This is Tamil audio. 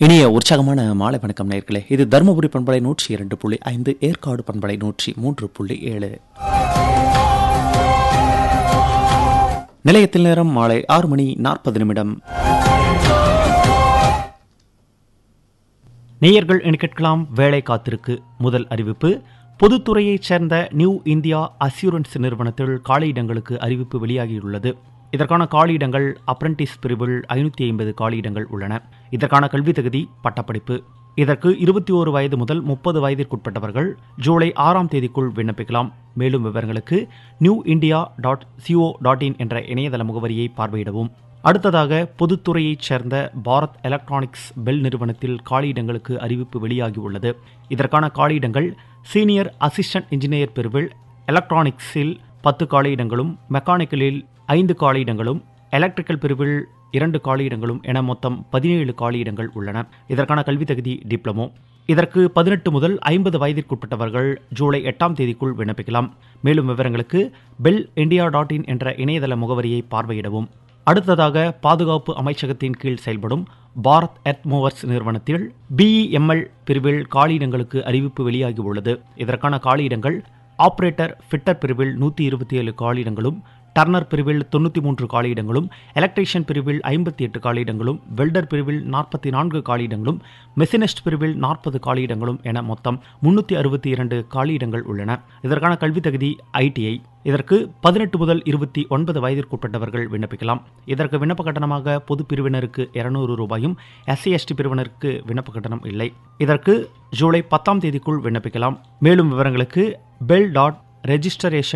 இனிய உற்சாகமான மாலை வணக்கம் நேர்களே இது தருமபுரி பண்பலை நூற்றி இரண்டு புள்ளி ஐந்து ஏற்காடு பண்பலை நூற்றி மூன்று புள்ளி ஏழு நிலையத்தில் நேரம் மாலை ஆறு மணி நாற்பது நிமிடம் நேயர்கள் என கேட்கலாம் வேலை காத்திருக்கு முதல் அறிவிப்பு பொதுத்துறையைச் சேர்ந்த நியூ இந்தியா அஸ்யூரன்ஸ் நிறுவனத்தில் காலியிடங்களுக்கு அறிவிப்பு வெளியாகியுள்ளது இதற்கான காலியிடங்கள் அப்ரண்டிஸ் பிரிவில் ஐநூற்றி ஐம்பது காலியிடங்கள் உள்ளன இதற்கான கல்வி தகுதி பட்டப்படிப்பு இதற்கு இருபத்தி ஓரு வயது முதல் முப்பது வயதிற்குட்பட்டவர்கள் ஜூலை ஆறாம் தேதிக்குள் விண்ணப்பிக்கலாம் மேலும் விவரங்களுக்கு new India dot CO dot in என்ற இணையதள முகவரியை பார்வையிடவும் அடுத்ததாக பொதுத்துறையைச் சேர்ந்த பாரத் எலக்ட்ரானிக்ஸ் பெல் நிறுவனத்தில் காலியிடங்களுக்கு அறிவிப்பு வெளியாகியுள்ளது இதற்கான காலியிடங்கள் சீனியர் அசிஸ்டன்ட் இன்ஜினியர் பிரிவில் எலக்ட்ரானிக்ஸில் பத்து காலியிடங்களும் மெக்கானிக்கலில் ஐந்து காலியிடங்களும் எலக்ட்ரிக்கல் பிரிவில் இரண்டு காலியிடங்களும் என மொத்தம் பதினேழு காலியிடங்கள் உள்ளன இதற்கான கல்வி தகுதி டிப்ளமோ இதற்கு பதினெட்டு முதல் ஐம்பது வயதிற்குட்பட்டவர்கள் ஜூலை எட்டாம் தேதிக்குள் விண்ணப்பிக்கலாம் மேலும் விவரங்களுக்கு பெல் இந்தியா டாட் இன் என்ற இணையதள முகவரியை பார்வையிடவும் அடுத்ததாக பாதுகாப்பு அமைச்சகத்தின் கீழ் செயல்படும் பாரத் எர்த் மூவர்ஸ் நிறுவனத்தில் பிஇஎம்எல் பிரிவில் காலியிடங்களுக்கு அறிவிப்பு வெளியாகியுள்ளது இதற்கான காலியிடங்கள் ஆபரேட்டர் ஃபிட்டர் பிரிவில் நூற்றி இருபத்தி ஏழு காலியிடங்களும் டர்னர் பிரிவில் தொண்ணூற்றி மூன்று காலியிடங்களும் எலக்ட்ரீஷியன் பிரிவில் ஐம்பத்தி எட்டு காலியிடங்களும் வெல்டர் பிரிவில் நாற்பத்தி நான்கு காலியிடங்களும் மெசினிஸ்ட் பிரிவில் நாற்பது காலியிடங்களும் என மொத்தம் முன்னூற்றி அறுபத்தி இரண்டு காலியிடங்கள் உள்ளன இதற்கான கல்வி தகுதி ஐடிஐ இதற்கு பதினெட்டு முதல் இருபத்தி ஒன்பது வயதிற்குட்பட்டவர்கள் விண்ணப்பிக்கலாம் இதற்கு விண்ணப்ப கட்டணமாக பொது பிரிவினருக்கு இருநூறு ரூபாயும் எஸ்சி எஸ்டி பிரிவினருக்கு விண்ணப்ப கட்டணம் இல்லை இதற்கு ஜூலை பத்தாம் தேதிக்குள் விண்ணப்பிக்கலாம் மேலும் விவரங்களுக்கு பெல் டாட் ரெஜிஸ்டரேஷன்